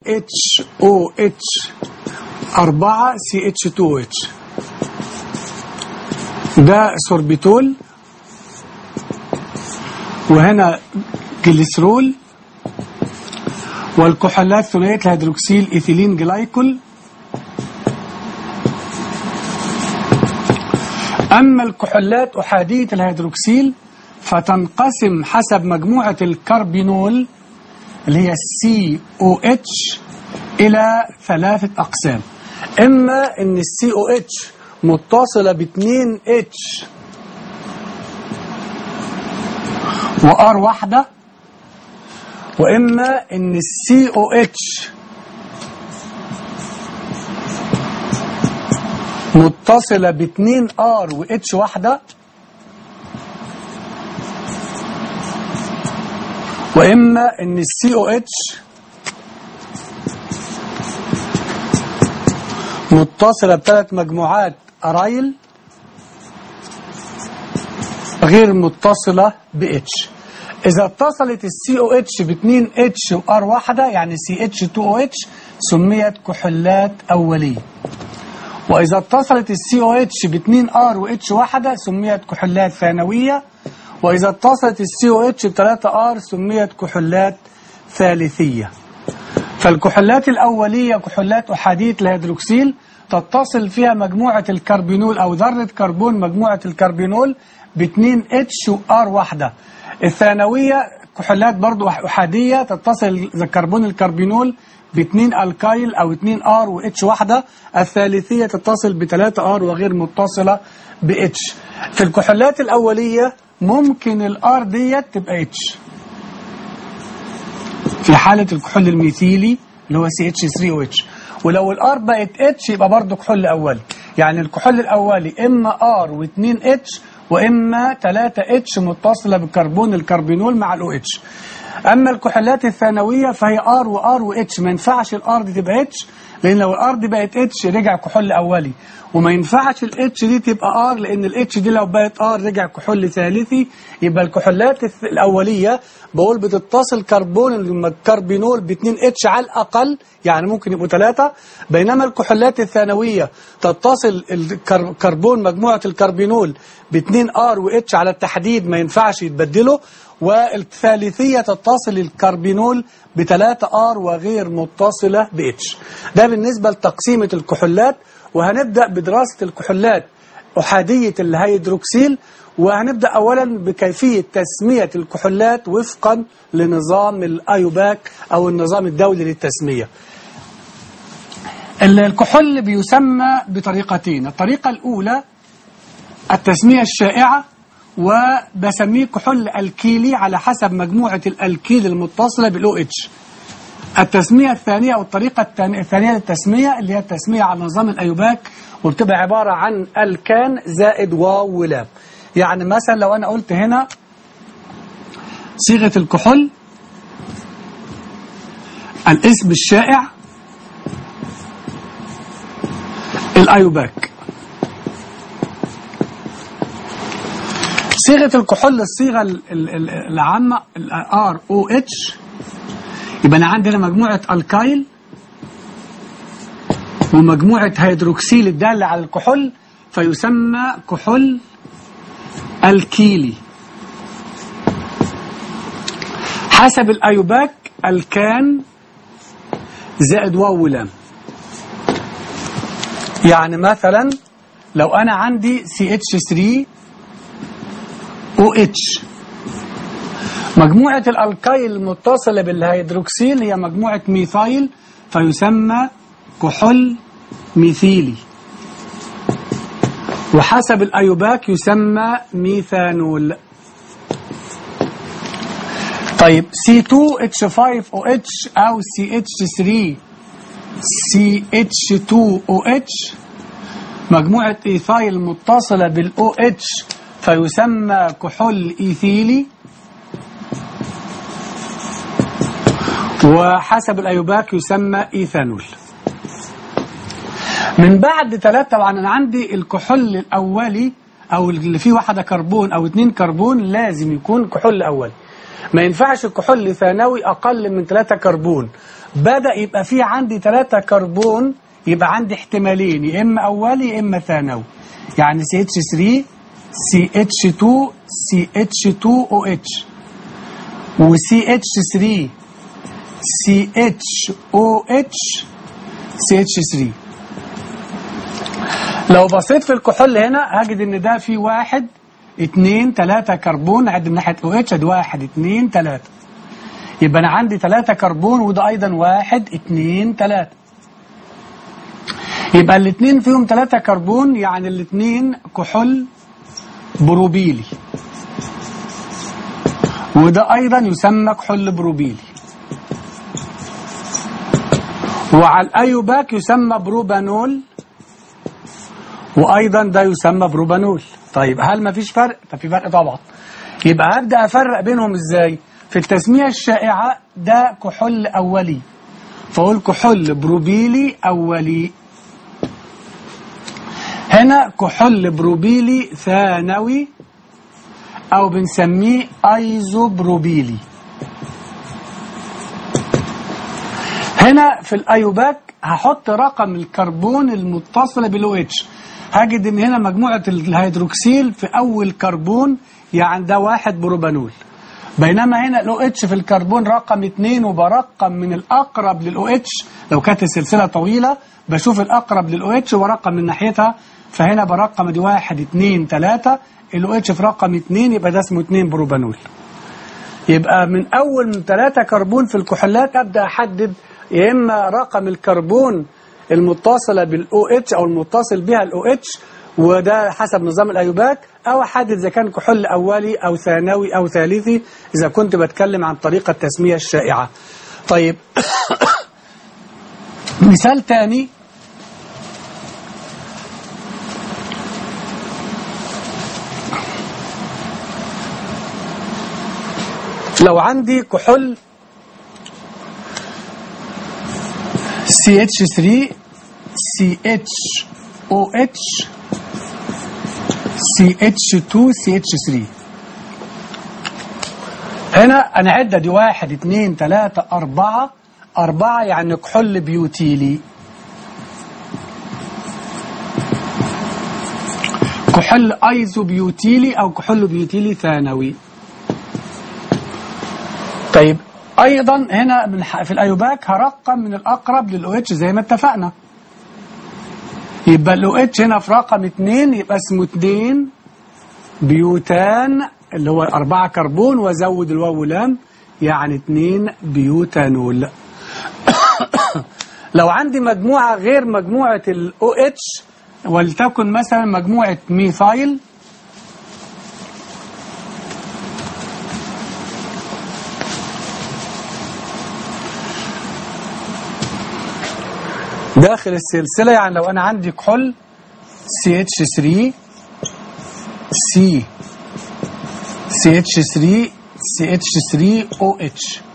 اتش او اتش 4 سي اتش 2 اتش ده سوربيتول وهنا جليسرول والكحولات ثنائيه الهيدروكسيل ايثيلين جلايكول أما الكحولات أحادية الهيدروكسيل فتنقسم حسب مجموعة الكربينول اللي هي السي او اتش إلى ثلاثة أقسام إما إن السي او اتش متصلة ب 2 اتش وار واحدة وإما إن السي او اتش متصلة ب 2 ار و اتش واحدة واما ان السي او اتش متصلة بثلاث مجموعات ارايل غير متصلة ب اتش اذا اتصلت السي او اتش ب 2 اتش وار واحدة يعني سي اتش 2 او اتش سميت كحولات اولية وإذا اتصلت السي او اتش ب 2 ار و اتش واحدة سميت كحولات ثانوية وإذا اتصلت السي او اتش ب 3 ار سميت كحولات ثالثية فالكحولات الأولية كحولات أحادية الهيدروكسيل تتصل فيها مجموعة الكربينول أو ذرة كربون مجموعة الكربينول ب 2 اتش وار واحدة الثانوية كحولات برضو أحادية تتصل كربون الكربينول ب 2 الكايل او 2 ار و اتش واحده الثالثيه تتصل ب 3 ار وغير متصله ب اتش في الكحولات الاوليه ممكن الار ديت تبقى اتش في حاله الكحول الميثيلي اللي هو سي اتش 3 او اتش ولو الار بقت اتش يبقى برضه كحول اولي يعني الكحول الاولي اما ار و2 اتش واما 3 اتش متصله بالكربون الكربينول مع الاو اتش اما الكحولات الثانويه فهي ار وار واتش ما ينفعش الار دي تبقى اتش لان لو الار دي بقت اتش رجع كحول اولي وما ينفعش الاتش دي تبقى ار لان الاتش دي لو بقت ار رجع كحول ثالثي يبقى الكحولات الاوليه بقول بتتصل كربون الكربينول ب 2 اتش على الاقل يعني ممكن يبقوا ثلاثه بينما الكحولات الثانويه تتصل الكربون مجموعه الكربينول ب 2 ار واتش على التحديد ما ينفعش يتبدلوا والثالثية تتصل الكربينول بثلاثة ار وغير متصلة ب اتش ده بالنسبة لتقسيمة الكحولات وهنبدأ بدراسة الكحولات أحادية الهيدروكسيل وهنبدأ أولا بكيفية تسمية الكحولات وفقا لنظام الأيوباك أو النظام الدولي للتسمية الكحول بيسمى بطريقتين الطريقة الأولى التسمية الشائعة وبسميه كحول الكيلي على حسب مجموعة الالكيل المتصلة بالاو اتش التسمية الثانية أو الطريقة الثانية للتسمية اللي هي التسمية على نظام الأيوباك وبتبقى عبارة عن الكان زائد واو ولام يعني مثلا لو أنا قلت هنا صيغة الكحول الاسم الشائع الأيوباك صيغة الكحول الصيغة العامة ار او اتش يبقى أنا عندنا مجموعة الكايل ومجموعة هيدروكسيل الدالة على الكحول فيسمى كحول الكيلي حسب الأيوباك الكان زائد واو ولام يعني مثلا لو أنا عندي سي اتش 3 او اتش مجموعة الالكايل المتصلة بالهيدروكسيل هي مجموعة ميثايل فيسمى كحول ميثيلي وحسب الايوباك يسمى ميثانول طيب C2H5OH او CH3CH2OH مجموعة ايثايل متصلة بالاو اتش فيسمى كحول إيثيلي وحسب الأيوباك يسمى إيثانول من بعد ثلاثة طبعا أنا عندي الكحول الأولي أو اللي فيه واحدة كربون أو اتنين كربون لازم يكون كحول أولي ما ينفعش كحول ثانوي أقل من 3 كربون بدأ يبقى في عندي 3 كربون يبقى عندي احتمالين يا إما أولي يا إما ثانوي يعني CH3 CH2 CH2OH و CH3 CHOH CH3 لو بصيت في الكحول هنا هجد ان ده فيه واحد اتنين تلاتة كربون عد من ناحية OH ادي واحد اتنين تلاتة يبقى انا عندي تلاتة كربون وده ايضا واحد اتنين تلاتة يبقى الاتنين فيهم تلاتة كربون يعني الاتنين كحول بروبيلي وده ايضا يسمى كحول بروبيلي وعلى الايوباك يسمى بروبانول وايضا ده يسمى بروبانول طيب هل ما فيش فرق طب في فرق طبعا يبقى هبدا افرق بينهم ازاي في التسميه الشائعه ده كحول اولي فاقول كحول بروبيلي اولي هنا كحول بروبيلي ثانوي او بنسميه ايزوبروبيلي هنا في الايوباك هحط رقم الكربون المتصله بالاو اتش هجد ان هنا مجموعه الهيدروكسيل في اول كربون يعني ده واحد بروبانول بينما هنا الاو اتش في الكربون رقم اتنين وبرقم من الاقرب للاو اتش لو كانت السلسله طويله بشوف الاقرب للاو اتش وبرقم من ناحيتها فهنا برقم دي واحد اتنين تلاته الاو اتش في رقم اتنين يبقى ده اسمه اتنين بروبانول يبقى من اول من ثلاثه كربون في الكحولات ابدا احدد يا اما رقم الكربون المتصله بالاو اتش او المتصل بها الاو اتش وده حسب نظام الايوباك او احدد اذا كان كحول اولي او ثانوي او ثالثي اذا كنت بتكلم عن طريقه التسميه الشائعه طيب مثال تاني لو عندي كحول CH3 CHOH CH2 CH3 هنا أنا عدة دي واحد اتنين تلاتة أربعة أربعة يعني كحول بيوتيلي كحول أيزو بيوتيلي أو كحول بيوتيلي ثانوي طيب ايضا هنا من في الايوباك هرقم من الاقرب للاو اتش زي ما اتفقنا يبقى الاو اتش هنا في رقم 2 يبقى اسمه 2 بيوتان اللي هو 4 كربون وازود الواو لام يعني 2 بيوتانول لو عندي مجموعه غير مجموعه الاو اتش ولتكن مثلا مجموعه ميثايل داخل السلسلة يعني لو أنا عندي كحول CH3 C CH3 CH3OH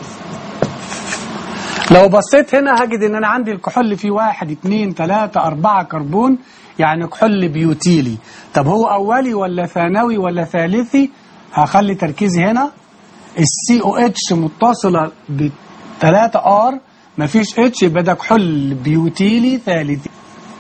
لو بصيت هنا هجد ان انا عندي الكحول فيه واحد اتنين تلاتة اربعة كربون يعني كحول بيوتيلي طب هو اولي ولا ثانوي ولا ثالثي هخلي تركيزي هنا السي او اتش متصلة بتلاتة ار مفيش اتش يبقى ده كحول بيوتيلي ثالثي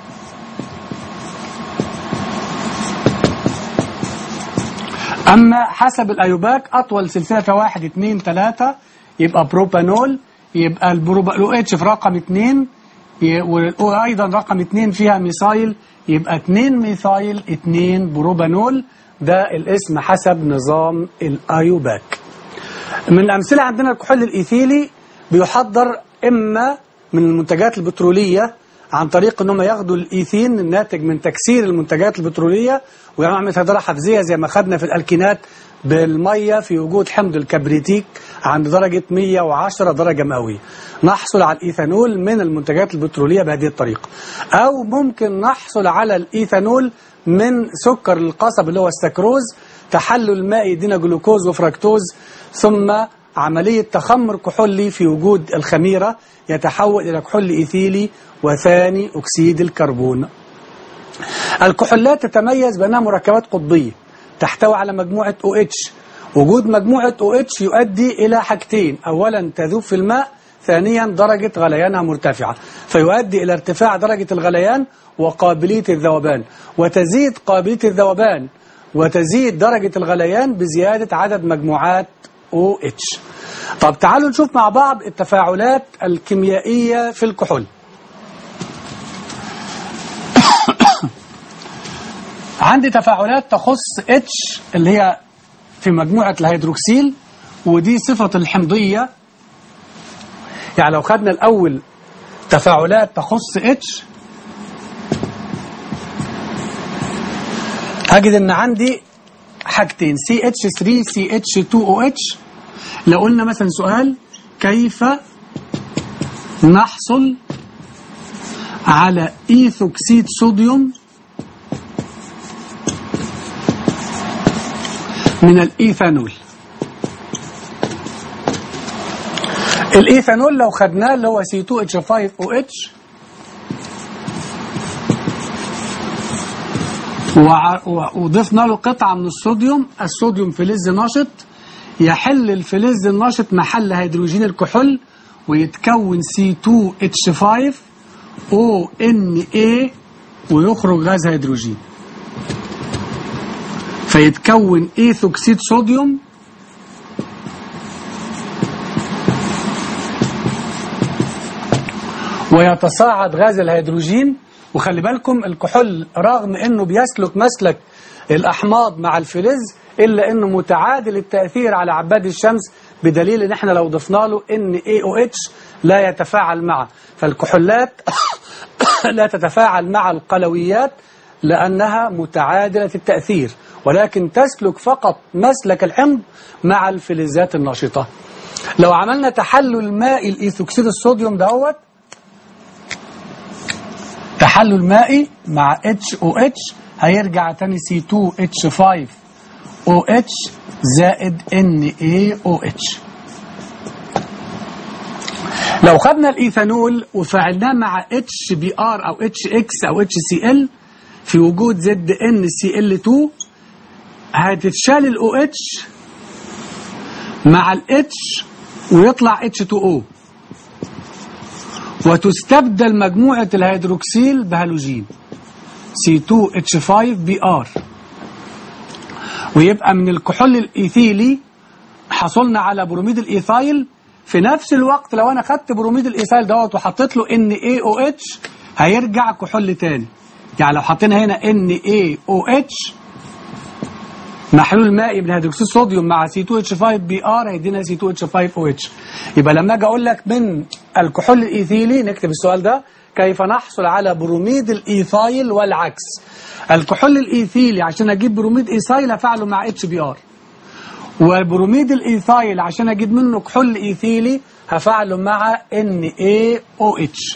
أما حسب الأيوباك أطول سلسلة واحد اتنين تلاتة يبقى بروبانول يبقى البروبانول اتش في رقم اتنين وأيضا رقم اتنين فيها ميثايل يبقى اتنين ميثايل اتنين بروبانول ده الاسم حسب نظام الأيوباك من الأمثلة عندنا الكحول الإيثيلي بيحضر إما من المنتجات البترولية عن طريق انهم ياخدوا الايثين الناتج من تكسير المنتجات البتروليه ويعملوا عمليه هيدرة حفزيه زي ما خدنا في الالكينات بالميه في وجود حمض الكبريتيك عند درجه 110 درجه مئويه. نحصل على الايثانول من المنتجات البتروليه بهذه الطريقه. او ممكن نحصل على الايثانول من سكر القصب اللي هو السكروز تحلل مائي يدينا جلوكوز وفركتوز ثم عملية تخمر كحولي في وجود الخميرة يتحول إلى كحول إيثيلي وثاني أكسيد الكربون الكحولات تتميز بأنها مركبات قطبية تحتوي على مجموعة OH وجود مجموعة OH يؤدي إلى حاجتين أولا تذوب في الماء ثانيا درجة غليانها مرتفعة فيؤدي إلى ارتفاع درجة الغليان وقابلية الذوبان وتزيد قابلية الذوبان وتزيد درجة الغليان بزيادة عدد مجموعات OH طب تعالوا نشوف مع بعض التفاعلات الكيميائية في الكحول عندي تفاعلات تخص H اللي هي في مجموعة الهيدروكسيل ودي صفة الحمضية يعني لو خدنا الأول تفاعلات تخص H هجد ان عندي حاجتين CH3 CH2OH لو قلنا مثلا سؤال كيف نحصل على إيثوكسيد صوديوم من الإيثانول الإيثانول لو خدناه اللي هو C2H5OH وع- و- وضفنا له قطعة من الصوديوم الصوديوم فلز نشط يحل الفلز النشط محل هيدروجين الكحول ويتكون C2H5 ONA ويخرج غاز هيدروجين فيتكون ايثوكسيد صوديوم ويتصاعد غاز الهيدروجين وخلي بالكم الكحول رغم انه بيسلك مسلك الاحماض مع الفلز الا انه متعادل التاثير على عباد الشمس بدليل ان احنا لو ضفنا له ان اي او اتش لا يتفاعل معه فالكحولات لا تتفاعل مع القلويات لانها متعادله التاثير ولكن تسلك فقط مسلك الحمض مع الفلزات النشطه لو عملنا تحلل مائي الايثوكسيد الصوديوم دهوت تحلل مائي مع HOH هيرجع تاني C2H5OH زائد NaOH لو خدنا الإيثانول وفعلناه مع HBr أو HX أو HCl في وجود ZnCl2 هتتشال ال OH مع ال H ويطلع H2O وتستبدل مجموعة الهيدروكسيل بهالوجين C2H5Br ويبقى من الكحول الإيثيلي حصلنا على بروميد الإيثايل في نفس الوقت لو أنا خدت بروميد الإيثايل دوت وحطيت له NaOH هيرجع كحول تاني يعني لو حطينا هنا NaOH محلول مائي من هيدروكسيد صوديوم مع C2H5Br هيدينا C2H5OH يبقى لما اجي اقول لك من الكحول الايثيلي نكتب السؤال ده كيف نحصل على بروميد الايثايل والعكس الكحول الايثيلي عشان اجيب بروميد ايثايل افعله مع HBr وبروميد الايثايل عشان اجيب منه كحول ايثيلي هفعله مع NaOH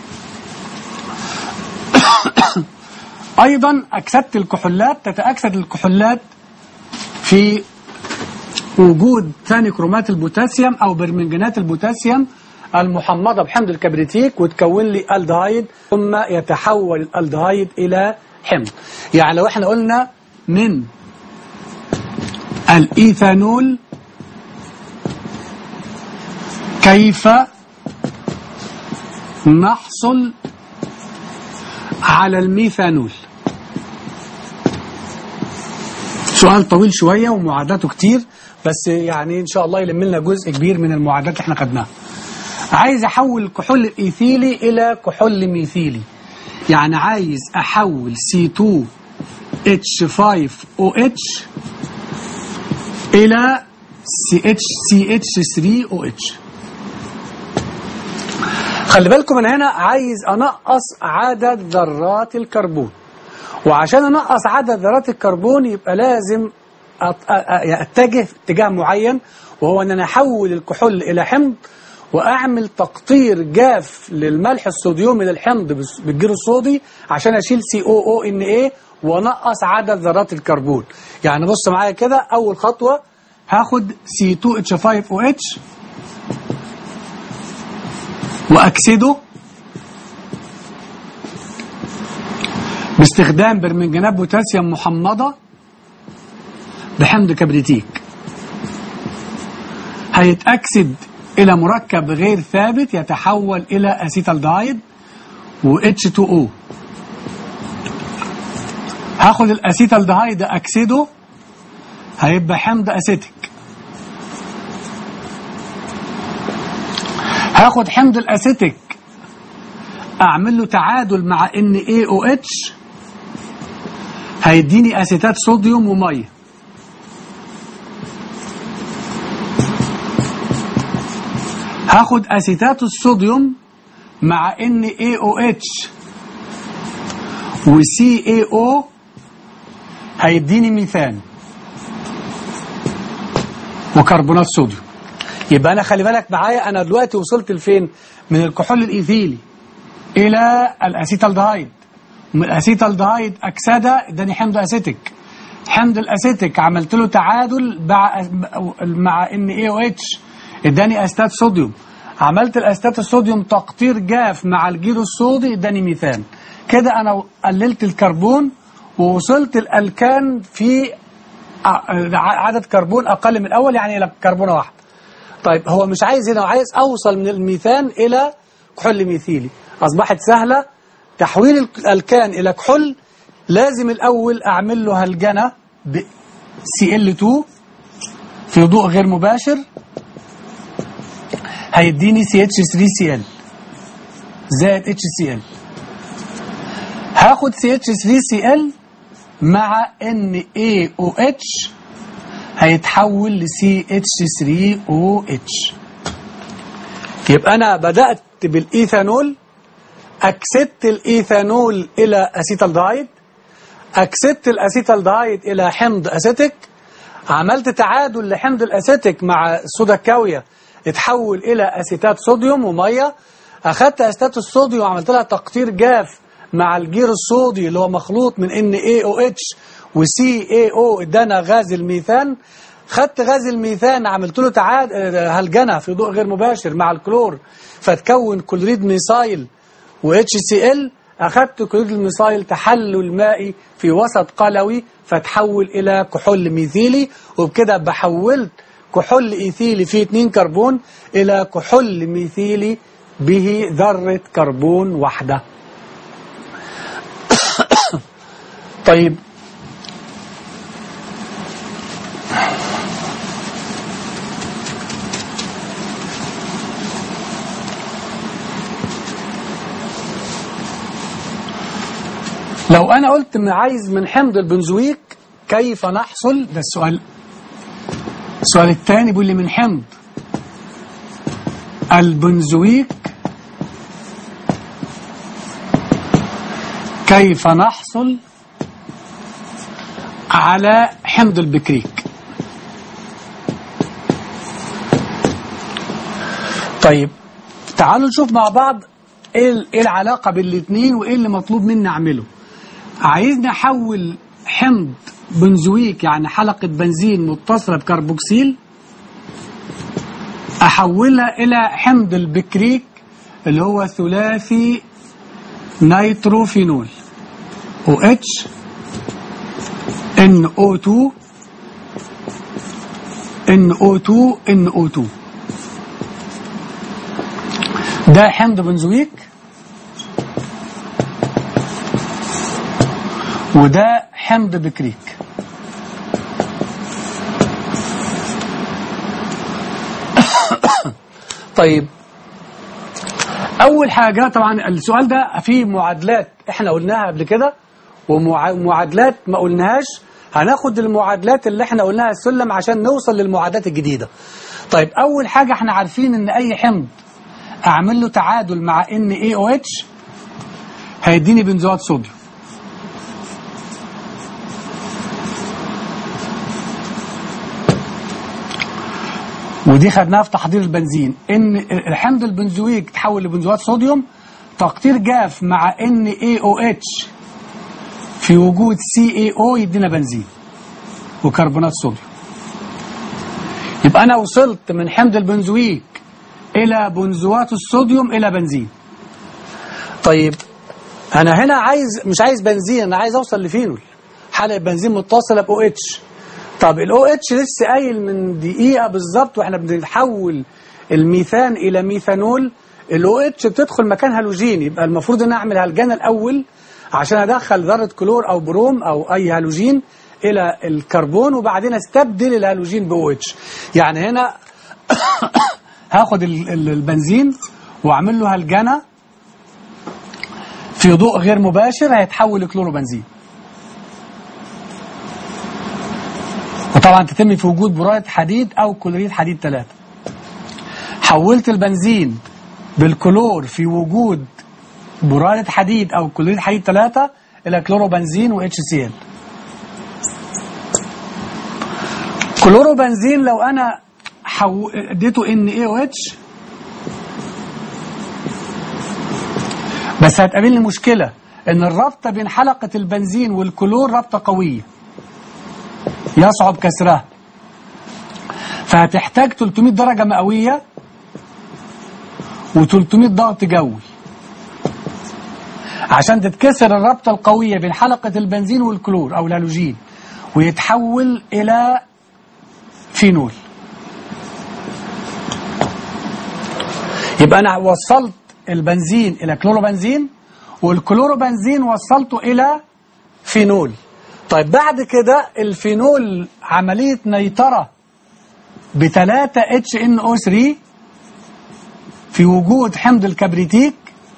ايضا اكسدت الكحولات تتاكسد الكحولات في وجود ثاني كرومات البوتاسيوم او برمنجانات البوتاسيوم المحمضه بحمض الكبريتيك وتكون لي الدهايد ثم يتحول الالدهايد الى حمض يعني لو احنا قلنا من الايثانول كيف نحصل على الميثانول سؤال طويل شوية ومعاداته كتير بس يعني إن شاء الله يلم لنا جزء كبير من المعادات اللي احنا خدناها عايز أحول الكحول الإيثيلي إلى كحول ميثيلي يعني عايز أحول C2H5OH إلى CH3OH خلي بالكم من هنا عايز أنقص عدد ذرات الكربون وعشان انقص عدد ذرات الكربون يبقى لازم أت- أ- أ- اتجه في اتجاه معين وهو ان انا احول الكحول الى حمض واعمل تقطير جاف للملح الصوديومي للحمض بس- بالجير الصودي عشان اشيل سي او او ان ايه وانقص عدد ذرات الكربون يعني بص معايا كده اول خطوه هاخد C2H5OH واكسده باستخدام برمنجانات بوتاسيوم محمضة بحمض كبريتيك هيتأكسد إلى مركب غير ثابت يتحول إلى أسيتالدهايد و H2O هاخد الأسيتالدهايد أكسده هيبقى حمض أسيتيك هاخد حمض الأسيتيك أعمل له تعادل مع ان AOH هيديني أسيتات صوديوم ومية هاخد أسيتات الصوديوم مع ان AOH و CaO هيديني ميثان وكربونات صوديوم يبقى انا خلي بالك معايا انا دلوقتي وصلت لفين من الكحول الايثيلي الى الاسيتالدهايد ومن الاسيتالدهايد اكسده اداني حمض اسيتيك حمض الاسيتيك عملت له تعادل مع مع ان اي او اتش اداني استات صوديوم عملت الاستات الصوديوم تقطير جاف مع الجيرو الصودي اداني ميثان كده انا قللت الكربون ووصلت الالكان في عدد كربون اقل من الاول يعني الى كربونه واحده طيب هو مش عايز هنا عايز اوصل من الميثان الى كحول ميثيلي اصبحت سهله تحويل الالكان الى كحول لازم الاول اعمل له هلجنه ب Cl2 في ضوء غير مباشر هيديني CH3Cl زائد HCl هاخد CH3Cl مع NaOH هيتحول ل CH3OH يبقى أنا بدأت بالإيثانول أكسدت الإيثانول إلى أسيتالدهايد أكسدت الأسيتالدهايد إلى حمض أسيتيك عملت تعادل لحمض الأسيتيك مع الصودا الكاوية اتحول إلى أسيتات صوديوم ومية أخدت أسيتات الصوديوم وعملت لها تقطير جاف مع الجير الصودي اللي هو مخلوط من NaOH وسي اي او ادانا غاز الميثان خدت غاز الميثان عملت له تعاد هلجنه في ضوء غير مباشر مع الكلور فتكون كلوريد ميثايل و اتش سي ال اخدت كلوريد الميثايل تحلل مائي في وسط قلوي فتحول الى كحول ميثيلي وبكده بحولت كحول ايثيلي فيه 2 كربون الى كحول ميثيلي به ذره كربون واحده طيب لو أنا قلت من عايز من حمض البنزويك كيف نحصل ده السؤال السؤال الثاني بيقول لي من حمض البنزويك كيف نحصل على حمض البكريك طيب تعالوا نشوف مع بعض ايه العلاقة بين الاثنين وايه اللي مطلوب مني اعمله عايزني احول حمض بنزويك يعني حلقة بنزين متصلة بكربوكسيل احولها الى حمض البكريك اللي هو ثلاثي نيتروفينول OH NO2 NO2 NO2 ده حمض بنزويك وده حمض بكريك طيب أول حاجة طبعا السؤال ده فيه معادلات احنا قلناها قبل كده ومعادلات ما قلناهاش هناخد المعادلات اللي احنا قلناها السلم عشان نوصل للمعادلات الجديدة طيب أول حاجة احنا عارفين ان أي حمض أعمل له تعادل مع NaOH هيديني بنزوات صوديوم ودي خدناها في تحضير البنزين ان الحمض البنزويك تحول لبنزوات صوديوم تقطير جاف مع NaOH في وجود CaO يدينا بنزين وكربونات صوديوم يبقى انا وصلت من حمض البنزويك الى بنزوات الصوديوم الى بنزين طيب انا هنا عايز مش عايز بنزين انا عايز اوصل لفينول حلقه بنزين متصله ب OH طب الاو اتش لسه قايل من دقيقه بالظبط واحنا بنحول الميثان الى ميثانول الاو اتش بتدخل مكان هالوجين يبقى المفروض ان اعمل هالجان الاول عشان ادخل ذره كلور او بروم او اي هالوجين الى الكربون وبعدين استبدل الهالوجين باو اتش يعني هنا هاخد ال- ال- البنزين واعمل له هالجنه في ضوء غير مباشر هيتحول لكلوروبنزين وطبعا تتم في وجود برايد حديد او كلوريد حديد 3 حولت البنزين بالكلور في وجود برايد حديد او كلوريد حديد 3 الى كلوروبنزين و HCl كلوروبنزين لو انا حو... اديته ان اي او اتش بس هتقابلني مشكله ان الرابطه بين حلقه البنزين والكلور رابطه قويه يصعب كسرها فهتحتاج 300 درجه مئويه و300 ضغط جوي عشان تتكسر الرابطه القويه بين حلقه البنزين والكلور او الهالوجين ويتحول الى فينول يبقى انا وصلت البنزين الى كلوروبنزين والكلوروبنزين وصلته الى فينول طيب بعد كده الفينول عملية نيترة ب 3 اتش ان او 3 في وجود حمض الكبريتيك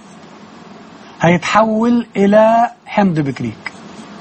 هيتحول الى حمض بكريك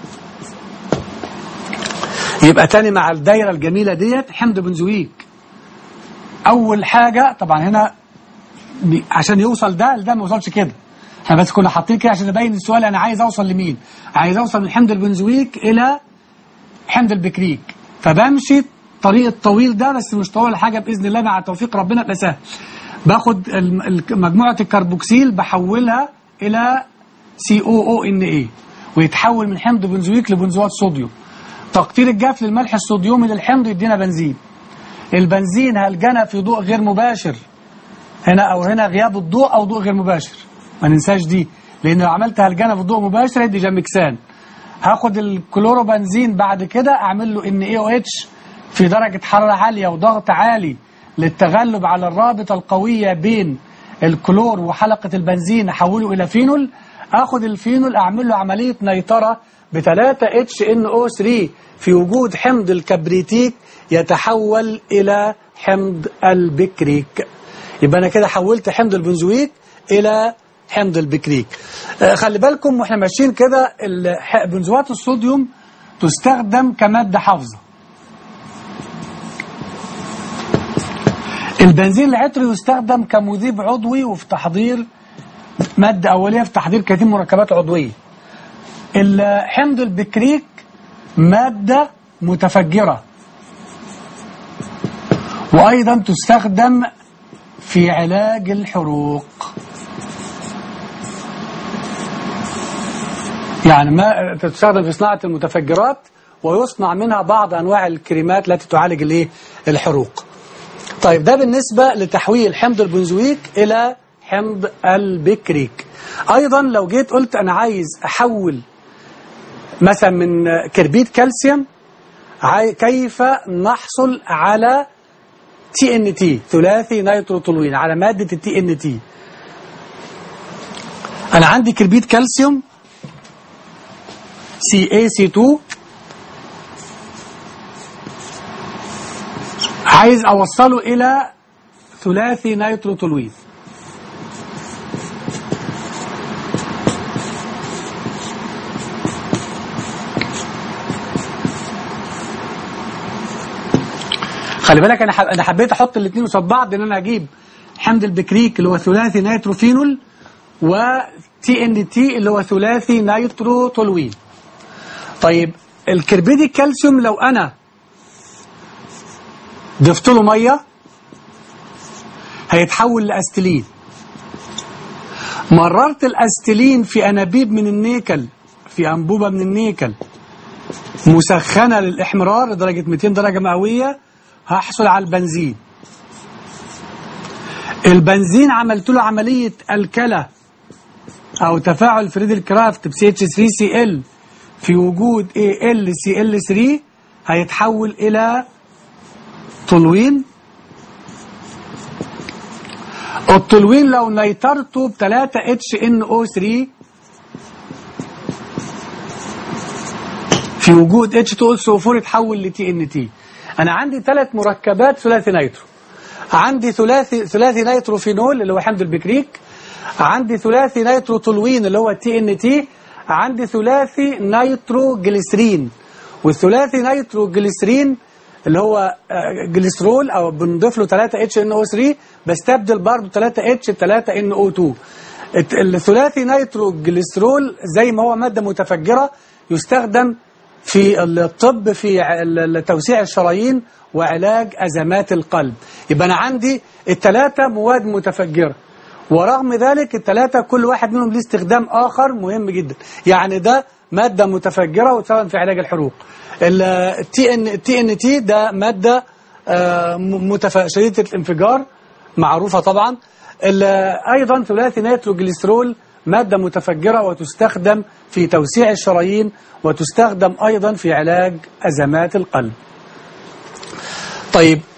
يبقى تاني مع الدايرة الجميلة ديت حمض بنزويك أول حاجة طبعا هنا ب- عشان يوصل ده ده ما يوصلش كده احنا بس كنا حاطين كده عشان نبين السؤال انا عايز اوصل لمين عايز اوصل من حمض البنزويك الى حمض البكريك فبمشي الطريق الطويل ده بس مش طويل حاجه باذن الله مع توفيق ربنا يبقى سهل باخد الم- الك- مجموعه الكربوكسيل بحولها الى سي او او ان اي ويتحول من حمض بنزويك لبنزوات صوديوم تقطير الجاف للملح الصوديومي للحمض يدينا بنزين البنزين هلجنة في ضوء غير مباشر هنا او هنا غياب الضوء او ضوء غير مباشر ما ننساش دي لان لو عملت هلجنة في ضوء مباشر يدي جامكسان هاخد الكلوروبنزين بعد كده اعمل له ان اي او اتش في درجة حرارة عالية وضغط عالي للتغلب على الرابطة القوية بين الكلور وحلقة البنزين احوله الى فينول اخد الفينول اعمل له عملية نيترة ب 3 اتش ان او 3 في وجود حمض الكبريتيك يتحول الى حمض البكريك يبقى انا كده حولت حمض البنزويك الى حمض البكريك آه، خلي بالكم واحنا ماشيين كده الح- بنزوات الصوديوم تستخدم كمادة حافظة البنزين العطري يستخدم كمذيب عضوي وفي تحضير مادة أولية في تحضير كثير من مركبات عضوية حمض البكريك مادة متفجرة وأيضا تستخدم في علاج الحروق يعني ما تستخدم في صناعة المتفجرات ويصنع منها بعض أنواع الكريمات التي تعالج الايه الحروق طيب ده بالنسبة لتحويل حمض البنزويك إلى حمض البكريك أيضا لو جيت قلت أنا عايز أحول مثلا من كربيد كالسيوم عاي- كيف نحصل على تي ان تي ثلاثي نيتروتولوين على مادة التي ان تي أنا عندي كربيد كالسيوم سي اي سي 2 عايز أوصله إلى ثلاثي نيتروتولوين خلي بالك انا ح- انا حبيت احط الاثنين قصاد بعض ان انا اجيب حمض البكريك اللي هو ثلاثي نيتروفينول وتي ان تي اللي هو ثلاثي نيتروتولوين طيب الكربيد الكالسيوم لو انا ضفت له ميه هيتحول لاستلين مررت الاستلين في انابيب من النيكل في انبوبه من النيكل مسخنه للاحمرار لدرجه 200 درجه مئويه هحصل على البنزين البنزين عملت له عمليه الكله او تفاعل فريدل كرافت ب CH3Cl في وجود AlCl3 هيتحول إلى تولوين التولوين لو نيترته ب 3 اتش ان او 3 في وجود اتش 2 اس 4 يتحول لتي ان تي انا عندي ثلاث مركبات ثلاثي نيترو عندي ثلاثي ثلاثي نيترو فينول اللي هو حمض البكريك عندي ثلاثي نيترو تولوين اللي هو تي ان تي عندي ثلاثي نيترو جليسرين والثلاثي نيترو جليسرين اللي هو جليسرول او بنضيف له 3 اتش ان او 3 بستبدل برضه 3 اتش ب 3 ان او 2 الثلاثي نيترو جليسرول زي ما هو ماده متفجره يستخدم في الطب في توسيع الشرايين وعلاج ازمات القلب يبقى انا عندي الثلاثه مواد متفجره ورغم ذلك الثلاثه كل واحد منهم ليه استخدام اخر مهم جدا يعني ده ماده متفجره وتستخدم في علاج الحروق التي ان التي ان تي ده ماده متف... شديده الانفجار معروفه طبعا ايضا ثلاثي نيتروجليسرول ماده متفجره وتستخدم في توسيع الشرايين وتستخدم ايضا في علاج ازمات القلب طيب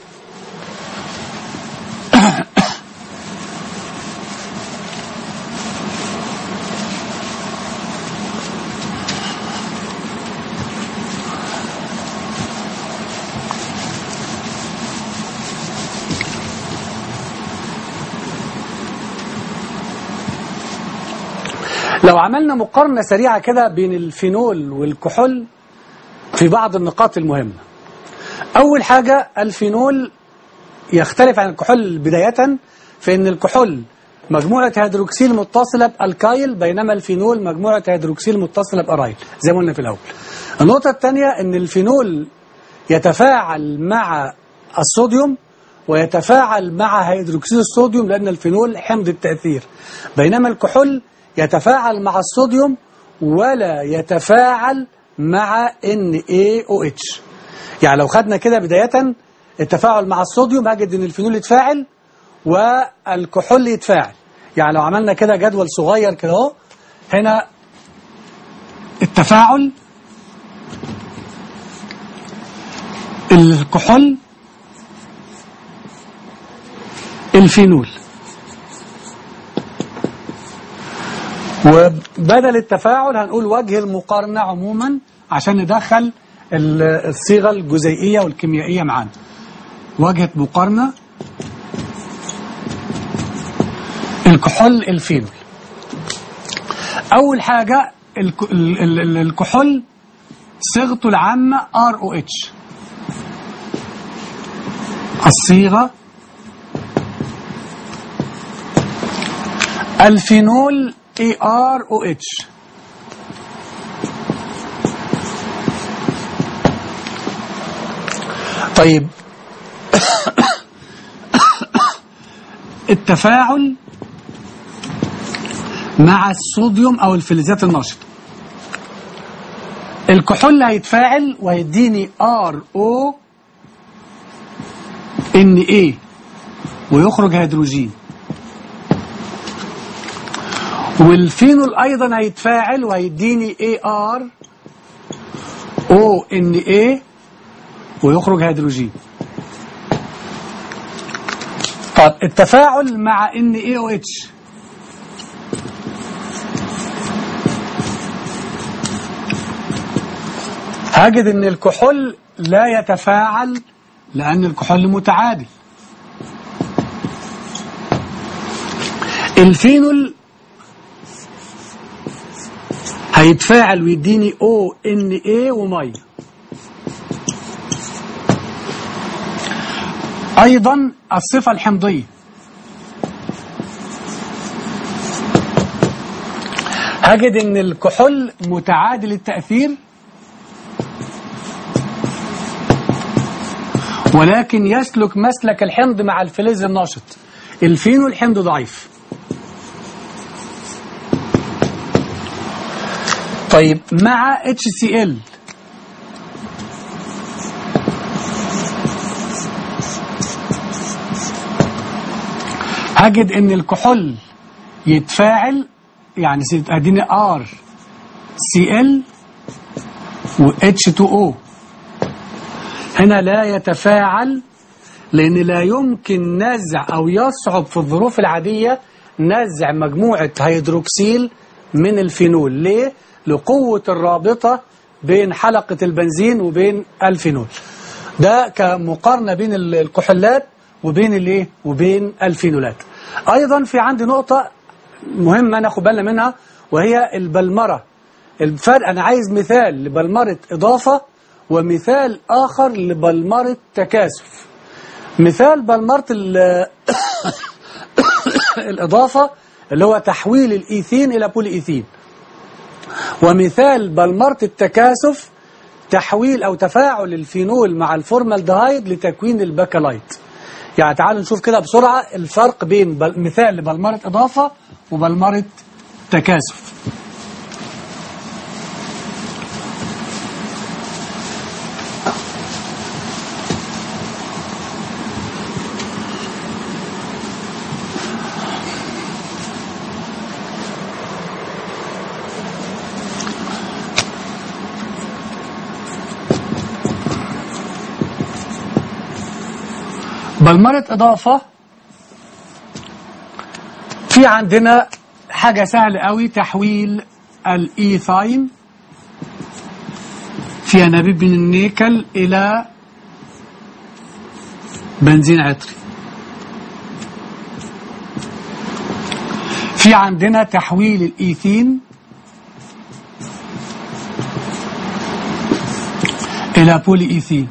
لو عملنا مقارنة سريعة كده بين الفينول والكحول في بعض النقاط المهمة أول حاجة الفينول يختلف عن الكحول بداية في أن الكحول مجموعة هيدروكسيل متصلة بألكايل بينما الفينول مجموعة هيدروكسيل متصلة بأرايل زي ما قلنا في الأول النقطة الثانية أن الفينول يتفاعل مع الصوديوم ويتفاعل مع هيدروكسيد الصوديوم لأن الفينول حمض التأثير بينما الكحول يتفاعل مع الصوديوم ولا يتفاعل مع NaOH يعني لو خدنا كده بداية التفاعل مع الصوديوم هجد ان الفينول يتفاعل والكحول يتفاعل يعني لو عملنا كده جدول صغير كده اهو هنا التفاعل الكحول الفينول وبدل التفاعل هنقول وجه المقارنة عموما عشان ندخل الصيغة الجزيئية والكيميائية معانا وجهة مقارنة الكحول الفينول أول حاجة الكحول صيغته العامة ROH الصيغة الفينول AROH طيب التفاعل مع الصوديوم او الفلزات النشطه الكحول هيتفاعل وهيديني ار او ان اي ويخرج هيدروجين والفينول ايضا هيتفاعل وهيديني اي ار او ان اي ويخرج هيدروجين طب التفاعل مع ان اي او اتش هجد ان الكحول لا يتفاعل لان الكحول متعادل الفينول هيتفاعل ويديني او ان اي وميه ايضا الصفه الحمضيه هجد ان الكحول متعادل التاثير ولكن يسلك مسلك الحمض مع الفلز النشط الفينول حمض ضعيف طيب مع HCl هجد ان الكحول يتفاعل يعني اديني R Cl و H2O هنا لا يتفاعل لأن لا يمكن نزع أو يصعب في الظروف العادية نزع مجموعة هيدروكسيل من الفينول ليه؟ لقوة الرابطة بين حلقة البنزين وبين الفينول ده كمقارنة بين الكحولات وبين الايه وبين الفينولات ايضا في عندي نقطة مهمة ناخد بالنا منها وهي البلمرة الفرق انا عايز مثال لبلمرة اضافة ومثال اخر لبلمرة تكاثف مثال بلمرة ال- الاضافة اللي هو تحويل الايثين الى بولي ايثين ومثال بلمرة التكاثف تحويل أو تفاعل الفينول مع الفورمالدهايد لتكوين الباكلايت يعني تعالوا نشوف كده بسرعة الفرق بين بل- مثال لبلمرة إضافة وبلمرة تكاثف بلمرة إضافة في عندنا حاجة سهلة قوي تحويل الإيثاين في أنابيب من النيكل إلى بنزين عطري في عندنا تحويل الإيثين إلى بولي إيثين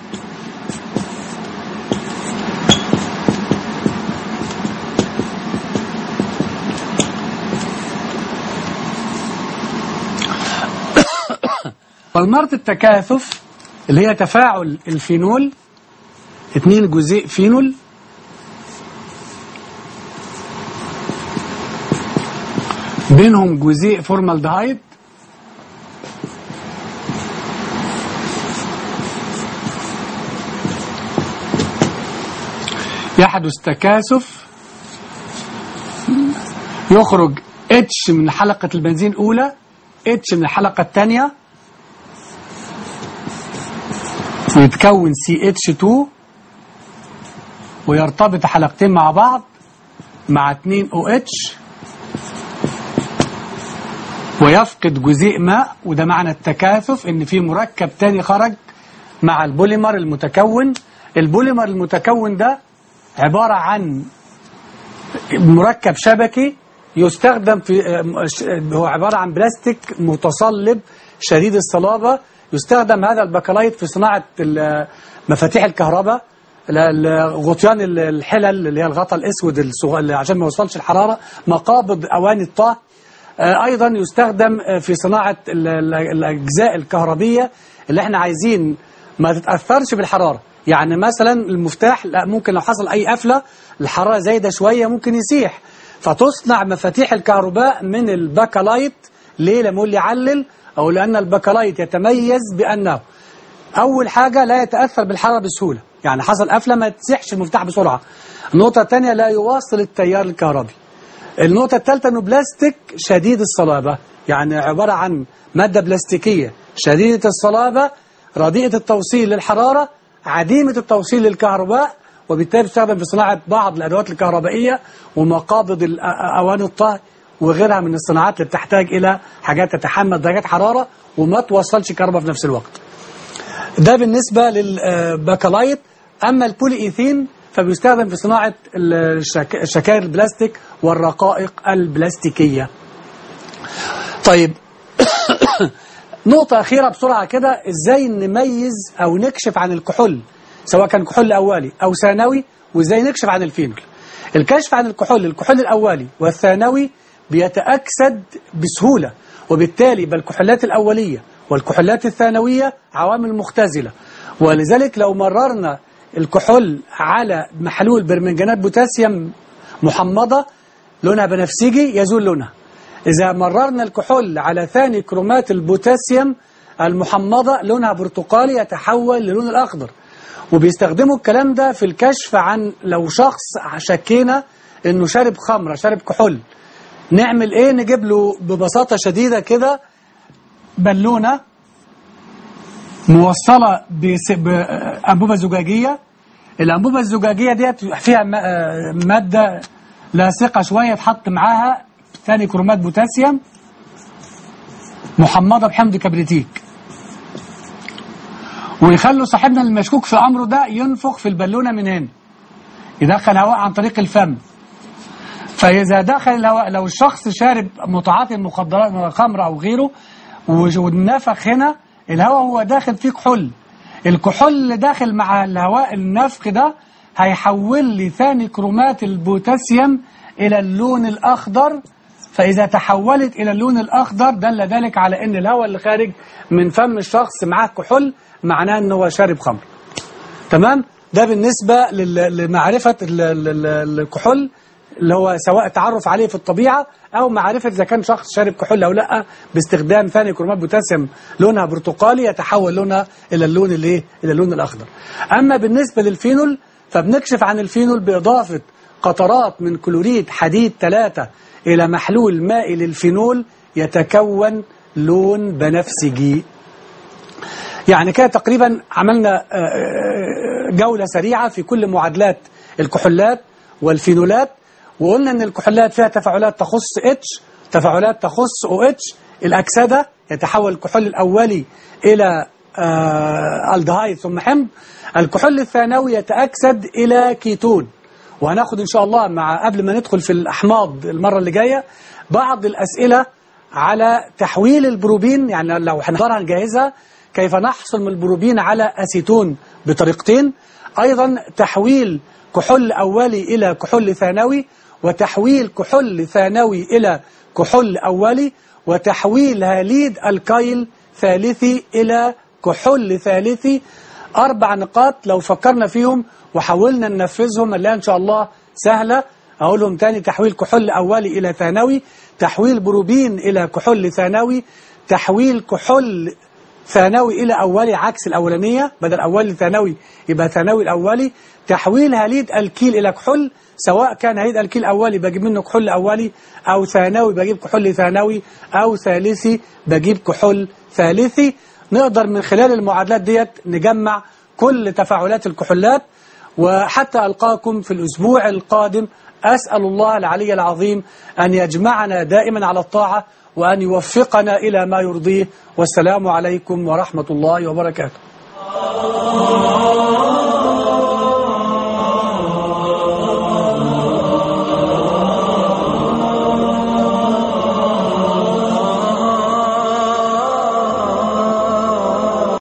بلمرة التكاثف اللي هي تفاعل الفينول اتنين جزيء فينول بينهم جزيء فورمالدهايد يحدث تكاثف يخرج اتش من حلقة البنزين الأولى اتش من الحلقة الثانية ويتكون CH2 ويرتبط حلقتين مع بعض مع 2 OH ويفقد جزيء ماء وده معنى التكاثف ان في مركب تاني خرج مع البوليمر المتكون البوليمر المتكون ده عبارة عن مركب شبكي يستخدم في هو عبارة عن بلاستيك متصلب شديد الصلابة يستخدم هذا البكلايت في صناعة ال- مفاتيح الكهرباء ال- ال- غطيان ال- الحلل اللي هي الغطاء الاسود الصغ- اللي عشان ما يوصلش الحرارة مقابض اواني الطهي آه، ايضا يستخدم آه، في صناعة ال- ال- الاجزاء الكهربية اللي احنا عايزين ما تتأثرش بالحرارة يعني مثلا المفتاح لا ممكن لو حصل اي قفلة الحرارة زايدة شوية ممكن يسيح فتصنع مفاتيح الكهرباء من الباكلايت ليه لما يقول لي علل او لان الباكلايت يتميز بانه اول حاجة لا يتأثر بالحرارة بسهولة يعني حصل قفلة ما تسيحش المفتاح بسرعة النقطة الثانية لا يواصل التيار الكهربي النقطة الثالثة انه بلاستيك شديد الصلابة يعني عبارة عن مادة بلاستيكية شديدة الصلابة رديئة التوصيل للحرارة عديمة التوصيل للكهرباء وبالتالي تستخدم في صناعة بعض الأدوات الكهربائية ومقابض ال- أ- أواني الطهي وغيرها من الصناعات اللي بتحتاج إلى حاجات تتحمل درجات حرارة وما توصلش كهرباء في نفس الوقت ده بالنسبة للباكلايت أما البولي إيثين فبيستخدم في صناعة الشك- الشكاير البلاستيك والرقائق البلاستيكية طيب نقطة أخيرة بسرعة كده إزاي نميز أو نكشف عن الكحول سواء كان كحول أولي أو ثانوي وإزاي نكشف عن الفينول الكشف عن الكحول الكحول الأولي والثانوي بيتأكسد بسهولة وبالتالي بالكحولات الأولية والكحولات الثانوية عوامل مختزلة ولذلك لو مررنا الكحول على محلول برمنجانات بوتاسيوم محمضة لونها بنفسجي يزول لونها إذا مررنا الكحول على ثاني كرومات البوتاسيوم المحمضة لونها برتقالي يتحول للون الأخضر وبيستخدموا الكلام ده في الكشف عن لو شخص شكينا انه شارب خمرة شارب كحول نعمل ايه نجيب له ببساطة شديدة كده بالونة موصلة بس- بأنبوبة زجاجية الأنبوبة الزجاجية ديت فيها م- آه، مادة لاصقة شوية تحط معاها ثاني كرومات بوتاسيوم محمضة بحمض كبريتيك ويخلوا صاحبنا المشكوك في أمره ده ينفخ في البالونة من هنا يدخل هواء عن طريق الفم فإذا دخل الهواء لو الشخص شارب متعاطي المخدرات خمر أو غيره وج- والنفخ هنا الهواء هو داخل فيه كحول الكحول اللي داخل مع الهواء النفخ ده هيحول لي ثاني كرومات البوتاسيوم إلى اللون الأخضر فإذا تحولت إلى اللون الأخضر دل ذلك على أن الهواء اللي خارج من فم الشخص معاه كحول معناه أنه هو شارب خمر تمام ده بالنسبة لل- لمعرفة ال- ال- ال- الكحول اللي هو سواء تعرف عليه في الطبيعة أو معرفة إذا كان شخص شارب كحول أو لا باستخدام ثاني كرومات بوتاسيوم لونها برتقالي يتحول لونها إلى اللون الايه إلى اللون الأخضر أما بالنسبة للفينول فبنكشف عن الفينول بإضافة قطرات من كلوريد حديد 3 إلى محلول مائي للفينول يتكون لون بنفسجي يعني كده تقريبا عملنا آه، آه، جولة سريعة في كل معادلات الكحولات والفينولات وقلنا ان الكحولات فيها تفاعلات تخص اتش تفاعلات تخص او اتش الاكسده يتحول الكحول الاولي الى آه، الدهايد ثم حمض الكحول الثانوي يتاكسد الى كيتون وهناخد ان شاء الله مع قبل ما ندخل في الاحماض المره اللي جايه بعض الاسئله على تحويل البروبين يعني لو هنقدر هنجهزها كيف نحصل من البروبين على أسيتون بطريقتين أيضا تحويل كحول أولي إلى كحول ثانوي وتحويل كحول ثانوي إلى كحول أولي وتحويل هاليد الكايل ثالثي إلى كحول ثالثي أربع نقاط لو فكرنا فيهم وحاولنا ننفذهم اللي إن شاء الله سهلة أقولهم تاني تحويل كحول أولي إلى ثانوي تحويل بروبين إلى كحول ثانوي تحويل كحول ثانوي إلى أولي عكس الأولانية بدل أولي ثانوي يبقى ثانوي الأولي تحويل هاليد الكيل إلى كحول سواء كان هاليد الكيل أولي بجيب منه كحول أولي أو ثانوي بجيب كحول ثانوي أو ثالثي بجيب كحول ثالثي نقدر من خلال المعادلات ديت نجمع كل تفاعلات الكحولات وحتى ألقاكم في الأسبوع القادم أسأل الله العلي العظيم أن يجمعنا دائما على الطاعة وأن يوفقنا إلى ما يرضيه والسلام عليكم ورحمة الله وبركاته